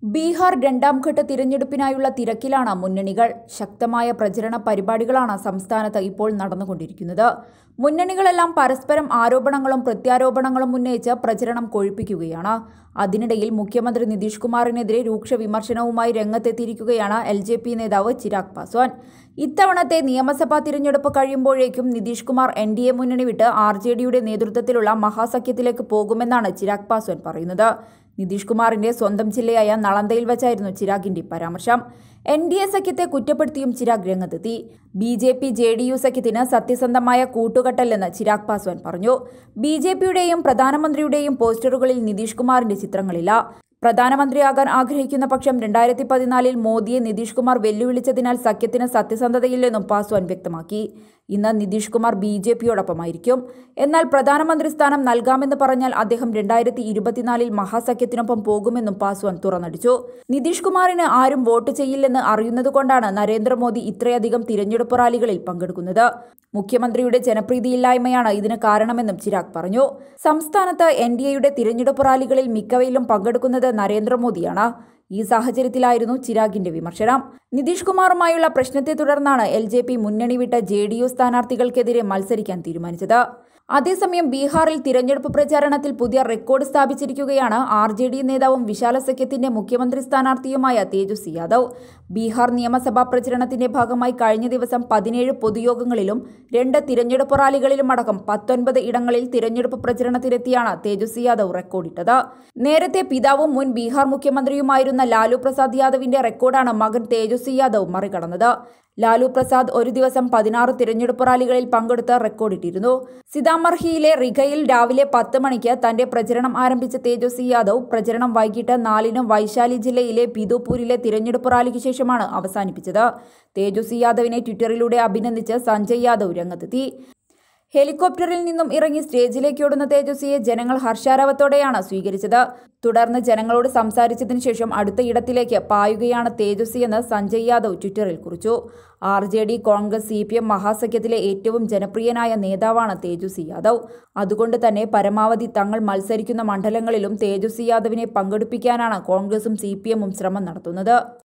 ബീഹാർ രണ്ടാം ഘട്ട തിരഞ്ഞെടുപ്പിനായുള്ള തിരക്കിലാണ് മുന്നണികൾ ശക്തമായ പ്രചരണ പരിപാടികളാണ് സംസ്ഥാനത്ത് ഇപ്പോൾ നടന്നുകൊണ്ടിരിക്കുന്നത് മുന്നണികളെല്ലാം പരസ്പരം ആരോപണങ്ങളും പ്രത്യാരോപണങ്ങളും ഉന്നയിച്ച് പ്രചരണം കൊഴുപ്പിക്കുകയാണ് അതിനിടയിൽ മുഖ്യമന്ത്രി നിതീഷ് കുമാറിനെതിരെ രൂക്ഷ വിമർശനവുമായി രംഗത്തെത്തിയിരിക്കുകയാണ് എൽ ജെ പി നേതാവ് ചിരാഗ് പാസ്വാൻ ഇത്തവണത്തെ നിയമസഭാ തിരഞ്ഞെടുപ്പ് കഴിയുമ്പോഴേക്കും Nitish Kumar N D A മുന്നണി വിട്ട് ആർ ജെ ഡിയുടെ നേതൃത്വത്തിലുള്ള മഹാസഖ്യത്തിലേക്ക് പോകുമെന്നാണ് ചിരാഗ് പാസ്വാൻ പറയുന്നത് നിതീഷ് കുമാറിന്റെ സ്വന്തം ജില്ലയായ നളന്തയിൽ വെച്ചായിരുന്നു ചിരാഗിന്റെ പരാമർശം എൻ ഡി എ സഖ്യത്തെ കുറ്റപ്പെടുത്തിയും ചിരാഗ് രംഗത്തെത്തി B J P J D U സഖ്യത്തിന് സത്യസന്ധമായ കൂട്ടുകെട്ടല്ലെന്ന് ചിരാഗ് പാസ്വാൻ പറഞ്ഞു ബി ജെ പിയുടെയും പ്രധാനമന്ത്രിയുടെയും പോസ്റ്ററുകളിൽ നിതീഷ് കുമാറിന്റെ ചിത്രങ്ങളില്ല പ്രധാനമന്ത്രിയാകാൻ ആഗ്രഹിക്കുന്ന പക്ഷം രണ്ടായിരത്തി പതിനാലിൽ മോദിയെ നിതീഷ് കുമാർ വെല്ലുവിളിച്ചതിനാൽ സഖ്യത്തിന് സത്യസന്ധതയില്ലെന്നും പാസ്വാൻ വ്യക്തമാക്കി ഇന്ന് നിതീഷ് കുമാർ ബി ജെ പിയോടൊപ്പമായിരിക്കും എന്നാൽ പ്രധാനമന്ത്രി സ്ഥാനം നൽകാമെന്ന് പറഞ്ഞാൽ അദ്ദേഹം രണ്ടായിരത്തി ഇരുപത്തിനാലിൽ മഹാസഖ്യത്തിനൊപ്പം പോകുമെന്നും പാസ്വാൻ തുറന്നടിച്ചു നിതീഷ് കുമാറിന് ആരും വോട്ട് ചെയ്യില്ലെന്ന് അറിയുന്നതുകൊണ്ടാണ് നരേന്ദ്രമോദി ഇത്രയധികം തിരഞ്ഞെടുപ്പ് റാലികളിൽ പങ്കെടുക്കുന്നത് മുഖ്യമന്ത്രിയുടെ ജനപ്രീതിയില്ലായ്മയാണ് ഇതിന് കാരണമെന്നും ചിരാഗ് പറഞ്ഞു സംസ്ഥാനത്ത് എൻ ഡി എയുടെ തിരഞ്ഞെടുപ്പ് റാലികളിൽ മിക്കവയിലും പങ്കെടുക്കുന്നത് നരേന്ദ്രമോദിയാണ് ഈ സാഹചര്യത്തിലായിരുന്നു ചിരാഗിന്റെ വിമർശനം നിതീഷ് കുമാറുമായുള്ള പ്രശ്നത്തെ തുടർന്നാണ് എൽ ജെ പി മുന്നണി വിട്ട ജെ ഡി യു സ്ഥാനാർത്ഥികൾക്കെതിരെ മത്സരിക്കാൻ തീരുമാനിച്ചത് അതേസമയം ബീഹാറിൽ തിരഞ്ഞെടുപ്പ് പ്രചാരണത്തിൽ പുതിയ റെക്കോർഡ് സ്ഥാപിച്ചിരിക്കുകയാണ് ആർ ജെ ഡി നേതാവും വിശാല സഖ്യത്തിന്റെ മുഖ്യമന്ത്രി സ്ഥാനാർത്ഥിയുമായ തേജസ്വി യാദവ് ബീഹാർ നിയമസഭാ പ്രചരണത്തിന്റെ ഭാഗമായി കഴിഞ്ഞ ദിവസം പതിനേഴ് പൊതുയോഗങ്ങളിലും രണ്ട് തിരഞ്ഞെടുപ്പ് റാലികളിലും അടക്കം പത്തൊൻപത് ഇടങ്ങളിൽ തിരഞ്ഞെടുപ്പ് പ്രചരണത്തിനെത്തിയാണ് തേജസ്വി യാദവ് റെക്കോർഡിട്ടത് നേരത്തെ പിതാവും മുൻ ബീഹാർ മുഖ്യമന്ത്രിയുമായിരുന്ന ലാലു പ്രസാദ് യാദവിന്റെ റെക്കോർഡാണ് മകൻ തേജസ്വി യാദവ് മറികടന്നത് ലാലു പ്രസാദ് ഒരു ദിവസം പതിനാറ് തിരഞ്ഞെടുപ്പ് റാലികളിൽ പങ്കെടുത്ത് റെക്കോർഡിട്ടിരുന്നു സിതാമർഹിയിലെ റിഗയിൽ രാവിലെ പത്ത് മണിക്ക് തന്റെ പ്രചരണം ആരംഭിച്ച തേജസ്വി യാദവ് പ്രചരണം വൈകിട്ട് നാലിന് വൈശാലി ജില്ലയിലെ ബിദുപൂരിലെ തിരഞ്ഞെടുപ്പ് റാലിക്ക് ശേഷമാണ് അവസാനിപ്പിച്ചത് തേജസ്വി യാദവിനെ ട്വിറ്ററിലൂടെ അഭിനന്ദിച്ച് സഞ്ജയ് യാദവ് രംഗത്തെത്തി ഹെലികോപ്റ്ററിൽ നിന്നും ഇറങ്ങി സ്റ്റേജിലേക്ക് ഓടുന്ന തേജസ്വിയെ ജനങ്ങൾ ഹർഷാരവത്തോടെയാണ് സ്വീകരിച്ചത് തുടർന്ന് ജനങ്ങളോട് സംസാരിച്ചതിനു ശേഷം അടുത്ത ഇടത്തിലേക്ക് പായുകയാണ് തേജസ്വി എന്ന് സഞ്ജയ് യാദവ് ട്വിറ്ററിൽ കുറിച്ചു R J D Congress C P M മഹാസഖ്യത്തിലെ ഏറ്റവും ജനപ്രിയനായ നേതാവാണ് തേജസ്വി യാദവ് അതുകൊണ്ട് തന്നെ പരമാവധി തങ്ങൾ മത്സരിക്കുന്ന മണ്ഡലങ്ങളിലും തേജസ്വി യാദവിനെ പങ്കെടുപ്പിക്കാനാണ് കോൺഗ്രസും സി ശ്രമം നടത്തുന്നത്